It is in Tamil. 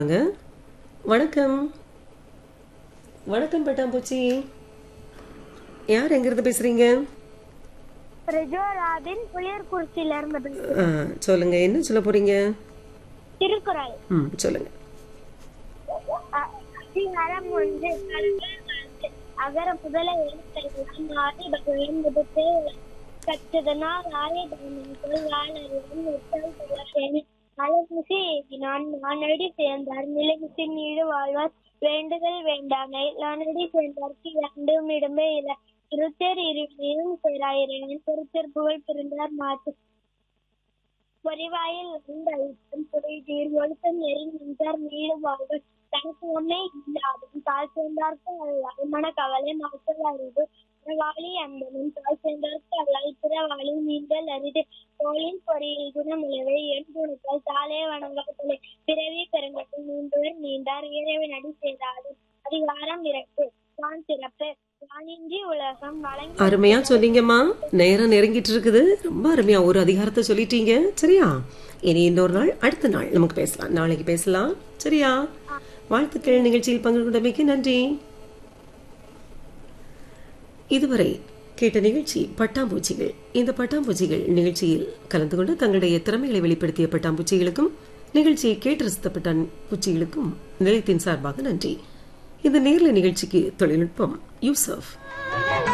வாங்க வணக்கம் வணக்கம் பட்டாம்பூச்சி யார் எங்கிருந்து பேசுறீங்க ரிஜோ ராபின் புளியர்குறிச்சியில இருந்து பேசுறேன். ஆ, சொல்லுங்க என்ன சொல்ல போறீங்க திருக்குறள் ம் சொல்லுங்க அ- அதிகாரம் ஒன்று கல்வி வாழ்த்து. அகர முதல எழுத்தெல்லாம் ஆதி பகவன் விடுத்து கற்றதனால் ஆய தர்மங்கள் வாழறிவன் உத்தல் சொல்லப்பேன் அழகுசி ஏகினான் நானடி சேர்ந்தார் நிலைமிசி நீடு வாழ்வார் வேண்டுதல் வேண்டாமை நானடி சேர்ந்தார்க்கு இரண்டும் இடமே இல்லை திருத்தேர் இருமையும் சேராயிரேன் திருத்தேர் புகழ் பிறந்தார் மாற்று பொறிவாயில் வந்து அழுத்தம் புரிதீர் ஒழுத்தம் எரி நின்றார் நீடு வாழ்வு தனித்துவமே இல்லாதும் தாழ் சேர்ந்தார்க்கு அல்லாது மன கவலை மாற்றல் அறிவு பிறவாளி அன்பனும் தாழ் சேர்ந்தார்க்கு அல்லாது பிறவாளி நீங்கள் அரிது தோளின் பொறியில் குணமுளவை என் குணத்தால் தாளே வணங்காத்தலை பிறவி பெருங்கட்டும் நீண்டுவர் நீண்டார் இறைவன் அடி செய்தாது அதிகாரம் இறப்பு தான் சிறப்பு வானின்றி உலகம் வழங்கி அருமையா சொன்னீங்கம்மா நேரம் நெருங்கிட்டு இருக்குது ரொம்ப அருமையா ஒரு அதிகாரத்தை சொல்லிட்டீங்க சரியா இனி இன்னொரு நாள் அடுத்த நாள் நமக்கு பேசலாம் நாளைக்கு பேசலாம் சரியா வாழ்த்துக்கள் நிகழ்ச்சியில் பங்கு கொண்டமைக்கு நன்றி இதுவரை கேட்ட நிகழ்ச்சி பட்டாம்பூச்சிகள் இந்த பட்டாம்பூச்சிகள் நிகழ்ச்சியில் கலந்து கொண்டு தங்களுடைய திறமைகளை வெளிப்படுத்திய பட்டாம்பூச்சிகளுக்கும் நிகழ்ச்சியை கேட்டு ரசித்த பட்டாம்பூச்சிகளுக்கும் நிலையத்தின் சார்பாக நன்றி இந்த நேர்ல நிகழ்ச்சிக்கு தொழில்நுட்பம் யூசப்